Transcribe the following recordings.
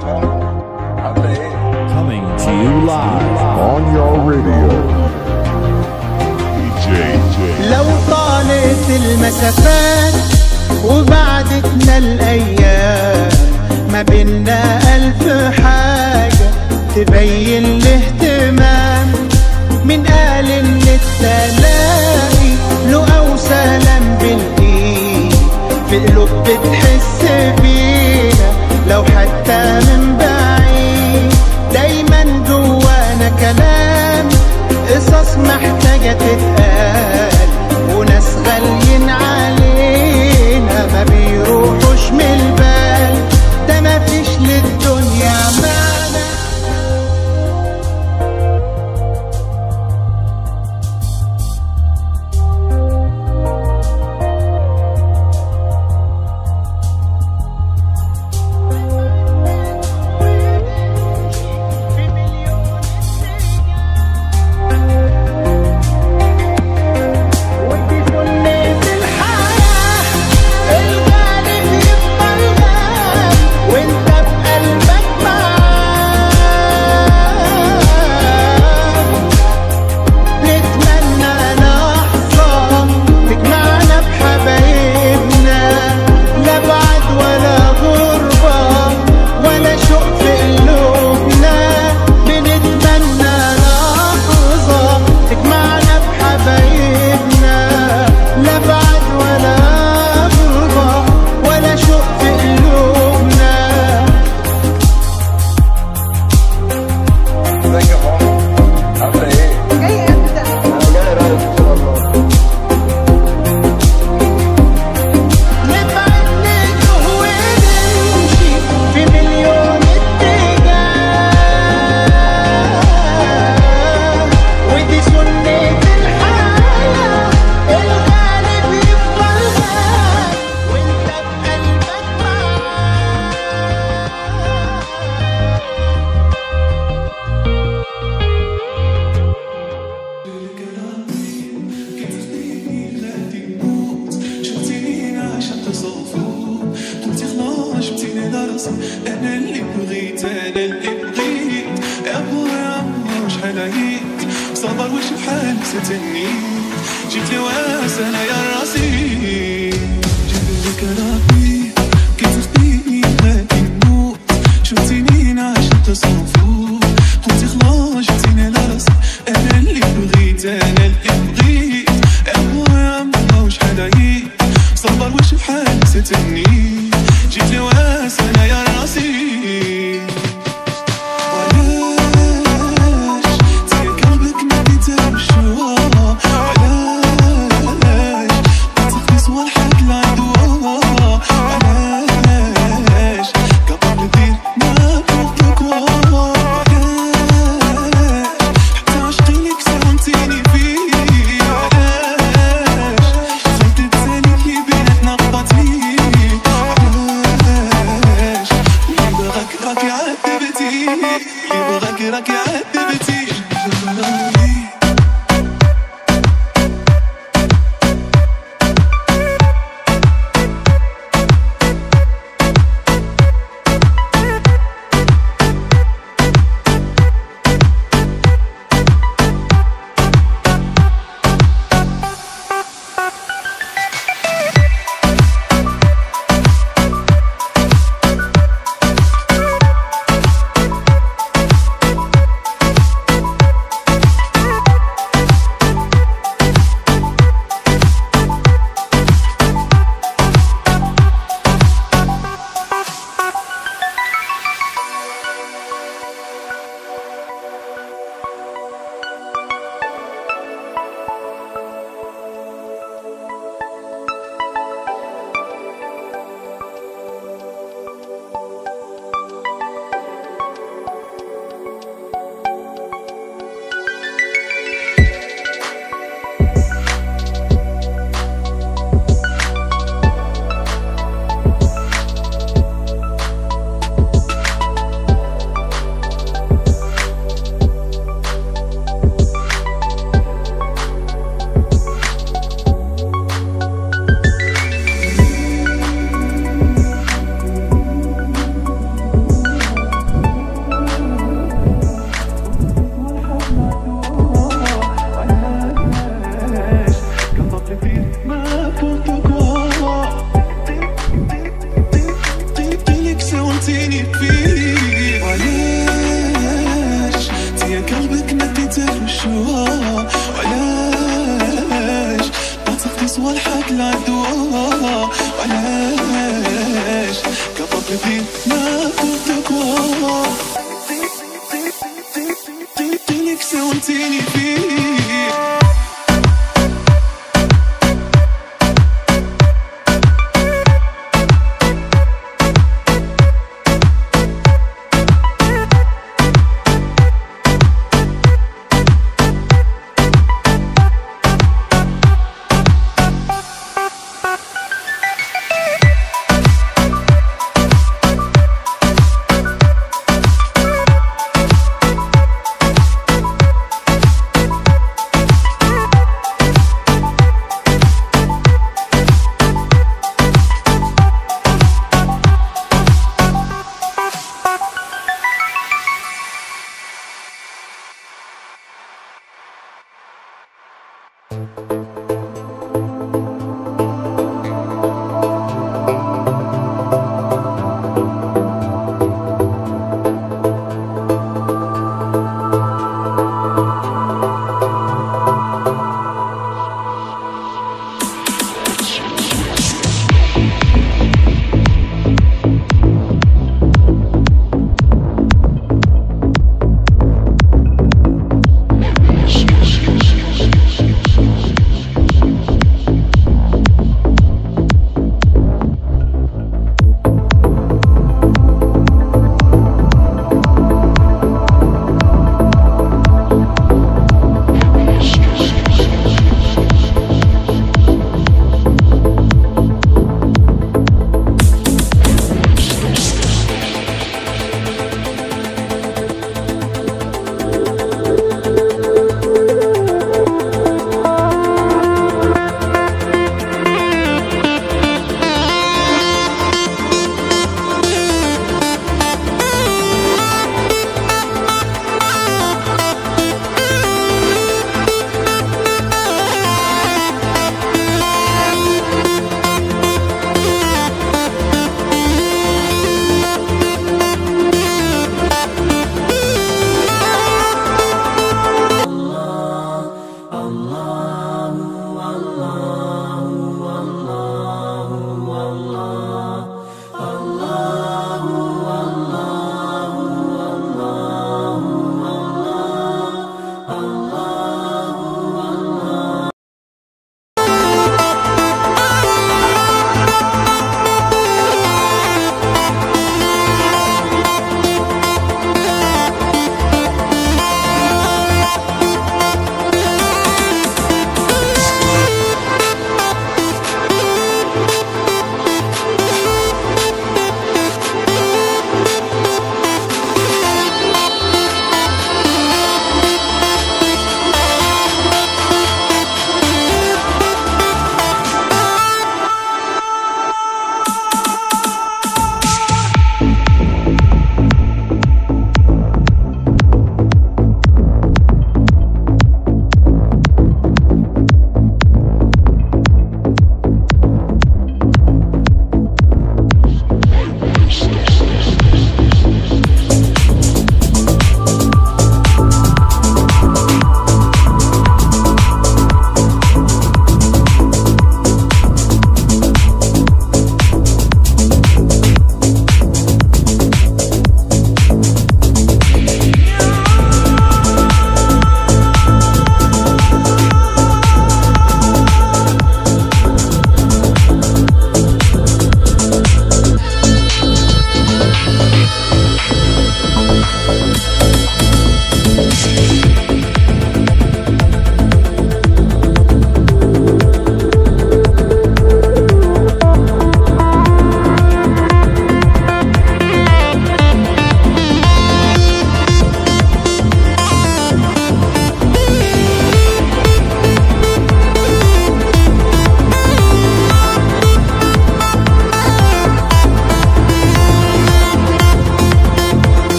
Coming to you live. on your radio. DJ لو طالت المسافات وبعدتنا الأيام ما بينا ألف حاجة تبين الاهتمام من قال إن التلاقي له أو سلام بالإيد في قلوب بتحس بينا لو حتى من بعيد دايما جوانا كلام قصص محتاجة تتقال وناس غاليين علينا ما بيروحوش من البال ده مفيش للدنيا معنى في مليون ودي سنة الحياة الغالب يفضل غالي وانت بقلبك معاه نتمنى لحظة تجمعنا بحبايبنا لا بعد ولا غربة ولا شوق في قلوبنا بنتمنى لحظة تجمعنا بحبايبنا لا بعد ولا غربة ولا شوق في قلوبنا نبعد نتوه ونمشي في مليون اتجاه ودي سنة الحياة الغالب يفضل غالي وانت بقلبك معاه شفتيني عشقت صوفو قلتي خلاص جبتيني لراسي انا اللي بغيت انا اللي بغيت يا ابويا يا شحال عييت صبر وش بحال ستني جيت لي واس انا يا راسي جيت لك ربي كي تخبيني غادي نموت شفتيني عشقت صوفو قلتي خلاص جبتيني لراسي انا اللي بغيت انا اللي بغيت يا ابويا يا شحال عييت صبر وش بحال ستني جيت لي واس انا يا راسي علاش تيا قلبك ما بيتهمش علاش قلت العدوى وعلاش كباب بديت ما تقوى لك سويتيني فيه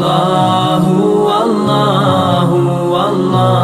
الله والله والله